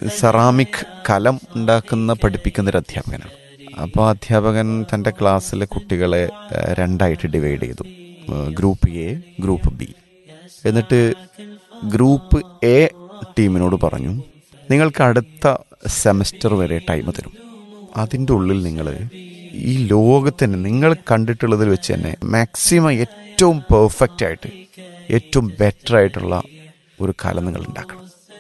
Ceramic കലം ഉണ്ടാക്കുന്ന പഠിപ്പിക്കുന്ന ഒരു അധ്യാപകനാണ് അപ്പോൾ അധ്യാപകൻ തൻ്റെ ക്ലാസ്സിലെ കുട്ടികളെ ഏഹ്, രണ്ടായിട്ട് ഡിവൈഡ് ചെയ്തു ഏഹ്, ഗ്രൂപ്പ് എ ഗ്രൂപ്പ് ബി എന്നിട്ട് ഗ്രൂപ്പ് എ ടീമിനോട് പറഞ്ഞു നിങ്ങൾക്ക് അടുത്ത സെമസ്റ്റർ വരെ ടൈം തരും അതിൻ്റെ ഉള്ളിൽ നിങ്ങൾ ഈ ലോകത്തിന് നിങ്ങൾ കണ്ടിട്ടുള്ളതിൽ വെച്ച് തന്നെ മാക്സിമം ഏറ്റവും പെർഫെക്റ്റ് ആയിട്ട് ഏറ്റവും ബെറ്റർ ആയിട്ടുള്ള ഒരു കല നിങ്ങൾ ഉണ്ടാക്കണം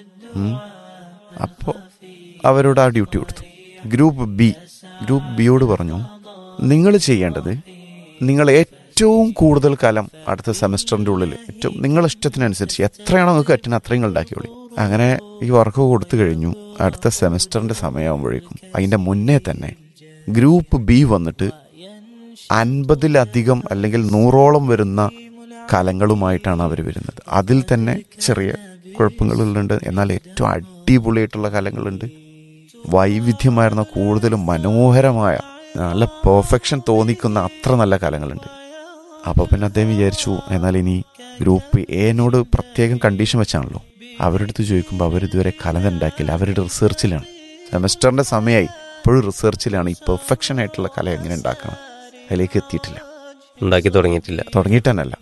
അപ്പോൾ അവരോട് ആ ഡ്യൂട്ടി കൊടുത്തു ഗ്രൂപ്പ് ബി ഗ്രൂപ്പ് ബിയോട് പറഞ്ഞു നിങ്ങൾ ചെയ്യേണ്ടത് നിങ്ങൾ ഏറ്റവും കൂടുതൽ കാലം അടുത്ത സെമസ്റ്ററിൻ്റെ ഉള്ളിൽ ഏറ്റവും നിങ്ങളുടെ ഇഷ്ടത്തിനനുസരിച്ച് എത്രയാണോ നിങ്ങൾക്ക് പറ്റുന്നത് അത്രയും നിങ്ങൾ ഉണ്ടാക്കിയോളി അങ്ങനെ ഈ വർക്ക് കൊടുത്തു കഴിഞ്ഞു അടുത്ത സെമസ്റ്ററിൻ്റെ സമയമാകുമ്പോഴേക്കും അതിൻ്റെ മുന്നേ തന്നെ ഗ്രൂപ്പ് ബി വന്നിട്ട് അൻപതിലധികം അല്ലെങ്കിൽ നൂറോളം വരുന്ന കലങ്ങളുമായിട്ടാണ് അവർ വരുന്നത് അതിൽ തന്നെ ചെറിയ കുഴപ്പങ്ങളുണ്ട് എന്നാൽ ഏറ്റവും അടിപൊളിയായിട്ടുള്ള കലങ്ങളുണ്ട് വൈവിധ്യമായിരുന്ന കൂടുതലും മനോഹരമായ നല്ല പെർഫെക്ഷൻ തോന്നിക്കുന്ന അത്ര നല്ല കലങ്ങളുണ്ട് അപ്പോൾ പിന്നെ അദ്ദേഹം വിചാരിച്ചു എന്നാൽ ഇനി ഗ്രൂപ്പ് എനോട് പ്രത്യേകം കണ്ടീഷൻ വെച്ചാണല്ലോ അവരുടെ അടുത്ത് ചോദിക്കുമ്പോൾ അവരിതുവരെ കലം ഉണ്ടാക്കില്ല അവരുടെ റിസർച്ചിലാണ് സെമസ്റ്ററിന്റെ സമയമായി ഇപ്പോഴും റിസർച്ചിലാണ് ഈ പെർഫെക്ഷൻ ആയിട്ടുള്ള കല എങ്ങനെ ഉണ്ടാക്കണം അതിലേക്ക് എത്തിയിട്ടില്ല ഉണ്ടാക്കി തുടങ്ങിയിട്ടില്ല തുടങ്ങിയിട്ടല്ല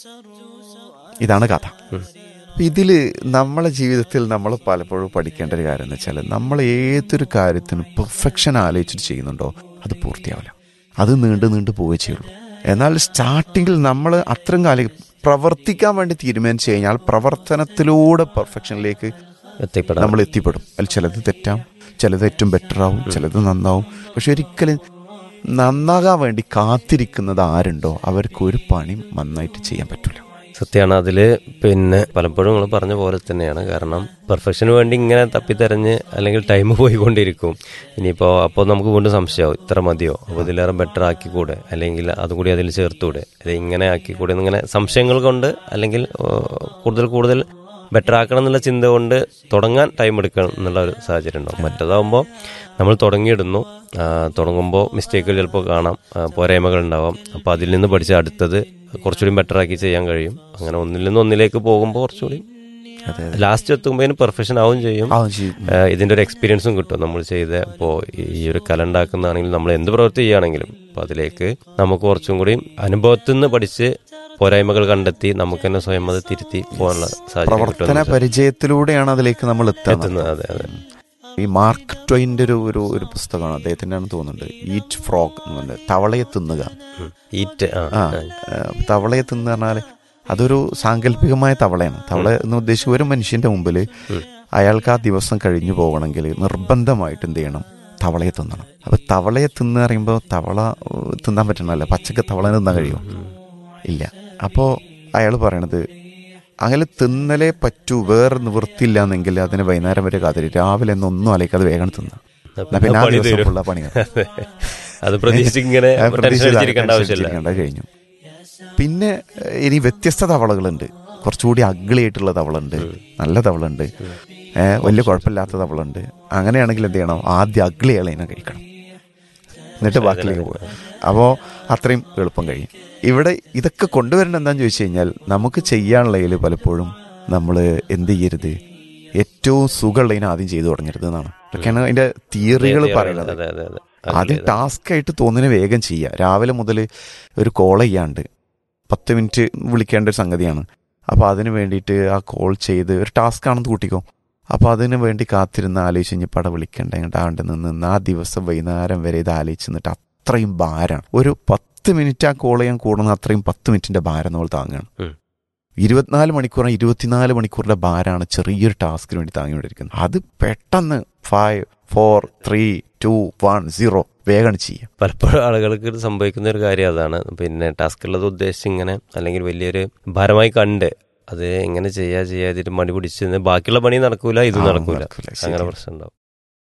ഇതാണ് കഥ ഉം. ഇതിൽ നമ്മളെ ജീവിതത്തിൽ നമ്മൾ പലപ്പോഴും പഠിക്കേണ്ട ഒരു കാര്യം എന്ന് വെച്ചാൽ നമ്മൾ ഏതൊരു കാര്യത്തിനും പെർഫെക്ഷൻ ആലോചിച്ചിട്ട് ചെയ്യുന്നുണ്ടോ അത് പൂർത്തിയാവില്ല അത് നീണ്ടു നീണ്ടു പോവുകയേ ചെയ്യുള്ളൂ എന്നാൽ സ്റ്റാർട്ടിങ്ങിൽ നമ്മൾ അത്രയും കാലം പ്രവർത്തിക്കാൻ വേണ്ടി തീരുമാനിച്ചു കഴിഞ്ഞാൽ പ്രവർത്തനത്തിലൂടെ പെർഫെക്ഷനിലേക്ക് എത്തിപ്പെടാം നമ്മൾ എത്തിപ്പെടും അതിൽ ചിലത് തെറ്റാം ചിലത് ഏറ്റവും ബെറ്റർ ആവും ചിലത് നന്നാവും പക്ഷെ ഒരിക്കലും നന്നാകാൻ വേണ്ടി കാത്തിരിക്കുന്നത് ആരുണ്ടോ അവർക്ക് ഒരു പണിയും നന്നായിട്ട് ചെയ്യാൻ പറ്റില്ല സത്യമാണ് അതിൽ പിന്നെ പലപ്പോഴും നിങ്ങൾ പറഞ്ഞ പോലെ തന്നെയാണ് കാരണം പെർഫെക്ഷന് വേണ്ടി ഇങ്ങനെ തപ്പിത്തെരഞ്ഞ് അല്ലെങ്കിൽ ടൈം പോയിക്കൊണ്ടിരിക്കും ഇനിയിപ്പോൾ അപ്പോൾ നമുക്ക് വീണ്ടും സംശയമാവും ഇത്ര മതിയോ അപ്പോൾ ഇതിലേറെ ബെറ്റർ ആക്കിക്കൂടെ അല്ലെങ്കിൽ അതുകൂടി അതിൽ ചേർത്തൂടെ അത് ഇങ്ങനെ ആക്കിക്കൂടെ എന്നിങ്ങനെ സംശയങ്ങൾ കൊണ്ട് അല്ലെങ്കിൽ ഏഹ്, കൂടുതൽ കൂടുതൽ ബെറ്റർ ആക്കണം എന്നുള്ള ചിന്ത കൊണ്ട് തുടങ്ങാൻ ടൈം എടുക്കണം എന്നുള്ള ഒരു സാഹചര്യം ഉണ്ടാവും മറ്റേതാകുമ്പോൾ നമ്മൾ തുടങ്ങിയിടുന്നു ആ, തുടങ്ങുമ്പോൾ മിസ്റ്റേക്കുകൾ ചിലപ്പോൾ കാണാം ആ, പോരായ്മകൾ ഉണ്ടാവാം അപ്പോൾ അതിൽ നിന്ന് പഠിച്ച അടുത്തത് കുറച്ചുകൂടി ബെറ്റർ ആക്കി ചെയ്യാൻ കഴിയും അങ്ങനെ ഒന്നിൽ നിന്ന് ഒന്നിലേക്ക് പോകുമ്പോൾ കുറച്ചുകൂടി അതെ ലാസ്റ്റ് എത്തുമ്പോൾ പെർഫെക്ഷൻ ആവും ചെയ്യും ആ ചെയ്യും ആ, ഇതിന്റെ ഒരു എക്സ്പീരിയൻസും കിട്ടും നമ്മൾ ചെയ്ത ഇപ്പോൾ ഈ ഒരു കല ഉണ്ടാക്കുന്നതാണെങ്കിലും നമ്മൾ എന്ത് പ്രവൃത്തി ചെയ്യുകയാണെങ്കിലും അപ്പോൾ അതിലേക്ക് നമുക്ക് കുറച്ചും കൂടി അനുഭവത്തിൽ നിന്ന് പഠിച്ച് പോരായ്മകൾ കണ്ടെത്തി നമുക്ക് തന്നെ സ്വയം അത് തിരുത്തി പോകാനുള്ള സാഹചര്യം പ്രവർത്തന കിട്ടും പരിചയത്തിലൂടെയാണ് അതിലേക്ക് നമ്മൾ എത്തുന്നത് എത്തുന്നത് അതെ അതെ ഈ മാർക്ക് ട്വൈൻ്റെ ഒരു ഒരു ഒരു പുസ്തകമാണ് അദ്ദേഹത്തിൻ്റെ ആണെന്ന് തോന്നുന്നുണ്ട് ഈറ്റ് ഫ്രോഗ് എന്ന് പറഞ്ഞത് തവളയെ തിന്നുക ഉം. ഈറ്റ് ആ ആ ആ. ഏഹ് തവളയെ തിന്ന് പറഞ്ഞാൽ അതൊരു സാങ്കല്പികമായ തവളയാണ് തവള എന്ന് ഉദ്ദേശിച്ച ഒരു മനുഷ്യന്റെ മുമ്പിൽ ഉം. അയാൾക്ക് ആ ദിവസം കഴിഞ്ഞു പോകണമെങ്കിൽ നിർബന്ധമായിട്ട് എന്ത് ചെയ്യണം തവളയെ തിന്നണം അപ്പൊ തവളയെ തിന്ന് പറയുമ്പോൾ തവള ഏഹ്, തിന്നാൻ പറ്റണമല്ല പച്ചക്ക് തവള തിന്നാൻ കഴിയുമോ ഇല്ല അപ്പോൾ അയാൾ പറയണത് അങ്ങനെ തിന്നലേ പറ്റൂ വേറെ നിവൃത്തിയില്ല എന്നെങ്കിൽ അതിന് വൈകുന്നേരം വരെ കാത്തിരി രാവിലെ ഒന്നും അലക്കാതെ വേഗം തിന്നാം എന്നാ പിന്നെ ആ പണി ദിവസം തീരും. ഫുള്ള പണി അതെ. അത് പ്രതീക്ഷിച്ച് ഇങ്ങനെ ആ, ടെൻഷൻ പ്രതീക്ഷിച്ച് അടിച്ചിരിക്കേണ്ട ആവശ്യമില്ല ടെൻഷൻ അടിച്ചിരിക്കേണ്ട കഴിഞ്ഞു പിന്നെ ഏഹ്, ഇനി വ്യത്യസ്ത തവളകളുണ്ട് കുറച്ചുകൂടി അഗ്ലി ആയിട്ടുള്ള തവളുണ്ട് നല്ല തവളുണ്ട് ഏഹ്, വലിയ കുഴപ്പമില്ലാത്ത തവളുണ്ട് അങ്ങനെയാണെങ്കിൽ എന്ത് ചെയ്യണം ആദ്യം അഗ്ലി ഇളയിനെ കഴിക്കണം എന്നിട്ട് ബാക്കിലേക്ക് പോകും അപ്പോൾ അത്രയും എളുപ്പം കഴിയും ഇവിടെ ഇതൊക്കെ കൊണ്ടുവരേണ്ട എന്താണെന്ന് ചോദിച്ചു കഴിഞ്ഞാൽ നമുക്ക് ചെയ്യാനുള്ളതിൽ പലപ്പോഴും നമ്മൾ എന്ത് ചെയ്യരുത് ഏറ്റവും സുഖമുള്ളതിനെ ആദ്യം ചെയ്തു തുടങ്ങരുത് എന്നാണ് ഇതൊക്കെയാണ് അതിന്റെ തിയറികൾ പറയുന്നത് അതെ അതെ അതെ ആദ്യം ടാസ്ക് ആയിട്ട് തോന്നിനെ വേഗം ചെയ്യുക രാവിലെ മുതൽ ഒരു കോൾ ചെയ്യാണ്ട് പത്ത് മിനിറ്റ് വിളിക്കേണ്ട ഒരു സംഗതിയാണ് അപ്പോൾ അതിന് വേണ്ടിയിട്ട് ആ കോൾ ചെയ്ത് ഒരു ടാസ്ക് ആണെന്ന് കൂട്ടിക്കോ അപ്പോൾ അതിന് വേണ്ടി കാത്തിരുന്ന് ആലോചിച്ച് കഴിഞ്ഞപ്പോൾ അവിടെ വിളിക്കണ്ട ഇങ്ങോട്ട് ആണ്ട് നിന്ന് ആ ദിവസം വൈകുന്നേരം വരെ ഇത് ആലോചിച്ച് നിന്നിട്ട് അത്രയും ഭാരമാണ് ഒരു പത്ത് മിനിറ്റ് ആ കോൾ ചെയ്യാൻ കൂടുന്ന അത്രയും പത്ത് മിനിറ്റിന്റെ ഭാരം നമ്മൾ താങ്ങുകയാണ് ഉം. ഇരുപത്തിനാല് മണിക്കൂർ ഇരുപത്തിനാല് മണിക്കൂറിന്റെ ഭാരമാണ് ചെറിയൊരു ടാസ്കിന് വേണ്ടി താങ്ങിക്കൊണ്ടിരിക്കുന്നത് അത് പെട്ടെന്ന് five four three two one zero വേഗം ചെയ്യുക പലപ്പോഴും ആളുകൾക്ക് ഇത് സംഭവിക്കുന്ന ഒരു കാര്യം അതാണ് പിന്നെ ടാസ്ക് ഉള്ളത് ഉദ്ദേശിച്ച് ഇങ്ങനെ അല്ലെങ്കിൽ വലിയൊരു ഭാരമായി കണ്ട് അത് എങ്ങനെ ചെയ്യാ ചെയ്യാതിട്ട് മടി പിടിച്ച് ബാക്കിയുള്ള പണി നടക്കൂല ഇത് ആ, നടക്കൂല നടക്കൂല, അങ്ങനെ ശരി. പ്രശ്നം ഉണ്ടാവും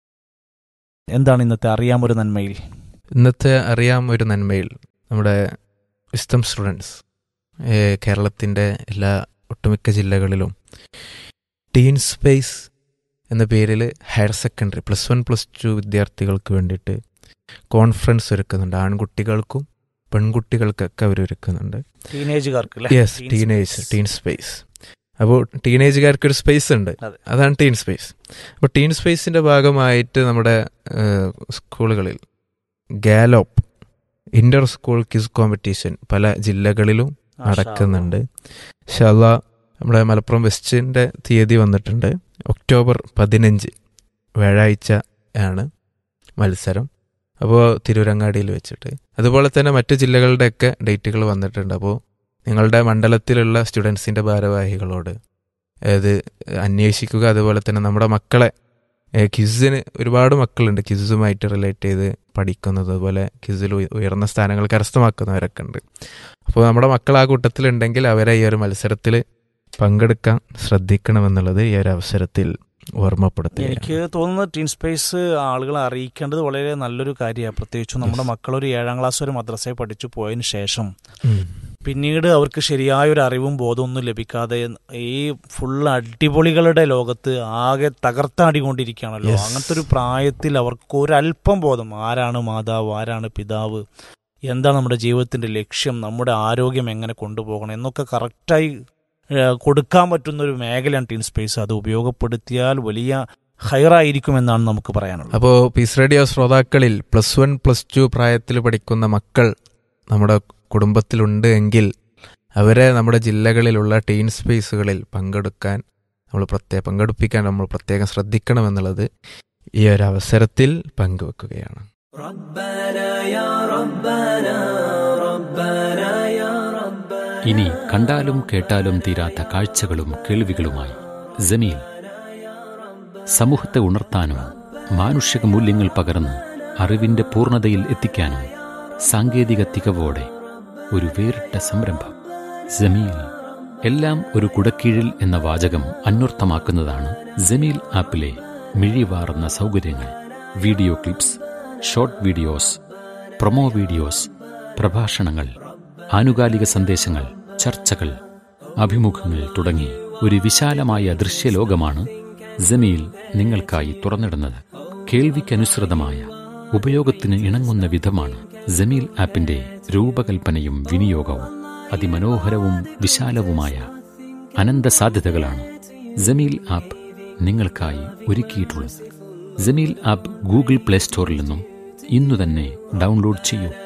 എന്താണ് ഇന്നത്തെ അറിയാമൊരു നന്മയിൽ ഇന്നത്തെ അറിയാം ഒരു നന്മയിൽ നമ്മുടെ വിസ്തം സ്റ്റുഡൻസ് കേരളത്തിൻ്റെ എല്ലാ ഒട്ടുമിക്ക ജില്ലകളിലും ടീൻ സ്പേസ് എന്ന പേരിൽ higher secondary plus one plus two വിദ്യാർത്ഥികൾക്ക് വേണ്ടിയിട്ട് കോൺഫറൻസ് ഒരുക്കുന്നുണ്ട് ആൺകുട്ടികൾക്കും പെൺകുട്ടികൾക്കൊക്കെ അവർ ഒരുക്കുന്നുണ്ട് ടീനേജുകാർക്ക് യെസ് ടീനേജ് ടീൻ സ്പേസ് അപ്പോൾ ടീനേജുകാർക്ക് ഒരു സ്പേസ് ഉണ്ട് അതെ. അതാണ് ടീൻ സ്പേസ് അപ്പോൾ ടീൻ സ്പേസിന്റെ ഭാഗമായിട്ട് നമ്മുടെ ഏഹ്, സ്കൂളുകളിൽ ഗാലോപ്പ് ഇന്റർ സ്കൂൾ ക്വിസ് കോമ്പറ്റീഷൻ പല ജില്ലകളിലും നടക്കുന്നുണ്ട് ഷാല നമ്മുടെ മലപ്പുറം വെസ്റ്റിന്റെ തീയതി വന്നിട്ടുണ്ട് ഒക്ടോബർ പതിനഞ്ച് വ്യാഴാഴ്ച ആണ് മത്സരം അപ്പോൾ തിരൂരങ്ങാടിയിൽ വെച്ചിട്ട് അതുപോലെ തന്നെ മറ്റു ജില്ലകളുടെയൊക്കെ ഡേറ്റുകൾ വന്നിട്ടുണ്ട് അപ്പോൾ നിങ്ങളുടെ മണ്ഡലത്തിലുള്ള സ്റ്റുഡൻസിൻ്റെ ഭാരവാഹികളോട് അത് അന്വേഷിക്കുക അതുപോലെ തന്നെ നമ്മുടെ മക്കളെ ക്വിസിന് ഒരുപാട് മക്കളുണ്ട് ക്വിസുമായിട്ട് റിലേറ്റ് ചെയ്ത് പഠിക്കുന്നത് അതുപോലെ ക്വിസിൽ ഉയർന്ന സ്ഥാനങ്ങൾ കരസ്ഥമാക്കുന്നവരൊക്കെ ഉണ്ട് അപ്പോൾ നമ്മുടെ മക്കൾ ആ കൂട്ടത്തിലുണ്ടെങ്കിൽ അവരെ ഈ ഒരു മത്സരത്തിൽ പങ്കെടുക്കാൻ ശ്രദ്ധിക്കണമെന്നുള്ളത് ഈ ഒരു അവസരത്തിൽ ഓർമ്മപ്പെടുത്തുകയാണ് എനിക്ക് തോന്നുന്നത് ടീൻ സ്പേസ് ആളുകളെ അറിയിക്കേണ്ടത് വളരെ നല്ലൊരു കാര്യമാണ് പ്രത്യേകിച്ചും നമ്മുടെ മക്കൾ ഒരു ഏഴാം ക്ലാസ് വരെ മദ്രസയിൽ പഠിച്ചു പോയതിന് ശേഷം ഉം. പിന്നീട് അവർക്ക് ശരിയായ ഒരു അറിവും ബോധമൊന്നും ലഭിക്കാതെ ഈ ഫുൾ അടിപൊളികളുടെ ലോകത്ത് ആകെ തകർത്താടിക്കൊണ്ടിരിക്കുകയാണല്ലോ Yes. അങ്ങനത്തെ ഒരു പ്രായത്തിൽ അവർക്ക് ഒരല്പം ബോധം ആരാണ് മാതാവ് ആരാണ് പിതാവ് എന്താണ് നമ്മുടെ ജീവിതത്തിന്റെ ലക്ഷ്യം നമ്മുടെ ആരോഗ്യം എങ്ങനെ കൊണ്ടുപോകണം എന്നൊക്കെ കറക്റ്റായി ഏഹ്, കൊടുക്കാൻ പറ്റുന്ന ഒരു മേഖലയാണ് ടീൻ സ്പേസ് അത് ഉപയോഗപ്പെടുത്തിയാൽ വലിയ ഹയറായിരിക്കുമെന്നാണ് നമുക്ക് പറയാനുള്ളത് അപ്പോൾ പീസ് റേഡിയോ ശ്രോതാക്കളിൽ പ്ലസ് വൺ പ്ലസ് ടു പ്രായത്തിൽ പഠിക്കുന്ന മക്കൾ നമ്മുടെ കുടുംബത്തിലുണ്ട് എങ്കിൽ അവരെ നമ്മുടെ ജില്ലകളിലുള്ള ടീൻ സ്പേസുകളിൽ പങ്കെടുക്കാൻ നമ്മൾ പ്രത്യേകം പങ്കെടുപ്പിക്കാൻ നമ്മൾ പ്രത്യേകം ശ്രദ്ധിക്കണമെന്നുള്ളത് ഈ ഒരു അവസരത്തിൽ പങ്കുവെക്കുകയാണ് ഇനി കണ്ടാലും കേട്ടാലും തീരാത്ത കാഴ്ചകളും കേൾവികളുമായി ജമീൽ സമൂഹത്തെ ഉണർത്താനും മാനുഷിക മൂല്യങ്ങൾ പകർന്ന് അറിവിന്റെ പൂർണ്ണതയിൽ എത്തിക്കാനും സാങ്കേതിക തികവോടെ ഒരു വേറിട്ട സംരംഭം ജമീൽ എല്ലാം ഒരു കുടക്കീഴിൽ എന്ന വാചകം അന്വർത്ഥമാക്കുന്നതാണ് ജമീൽ ആപ്പിലെ മിഴിവാർന്ന സൗകര്യങ്ങൾ video clips short videos promo videos പ്രഭാഷണങ്ങൾ ആനുകാലിക സന്ദേശങ്ങൾ ചർച്ചകൾ അഭിമുഖങ്ങൾ തുടങ്ങി ഒരു വിശാലമായ ദൃശ്യലോകമാണ് ജമീൽ നിങ്ങൾക്കായി തുറന്നിടുന്നത് കേൾവിക്കനുസൃതമായ ഉപയോഗത്തിന് ഇണങ്ങുന്ന വിധമാണ് ജമീൽ ആപ്പിന്റെ രൂപകൽപ്പനയും വിനിയോഗവും അതിമനോഹരവും വിശാലവുമായ അനന്ത സാധ്യതകളാണ് ജമീൽ ആപ്പ് നിങ്ങൾക്കായി ഒരുക്കിയിട്ടുള്ളത് ജമീൽ ആപ്പ് ഗൂഗിൾ പ്ലേ സ്റ്റോറിൽ നിന്നും ഇന്നു തന്നെ ഡൗൺലോഡ് ചെയ്യൂ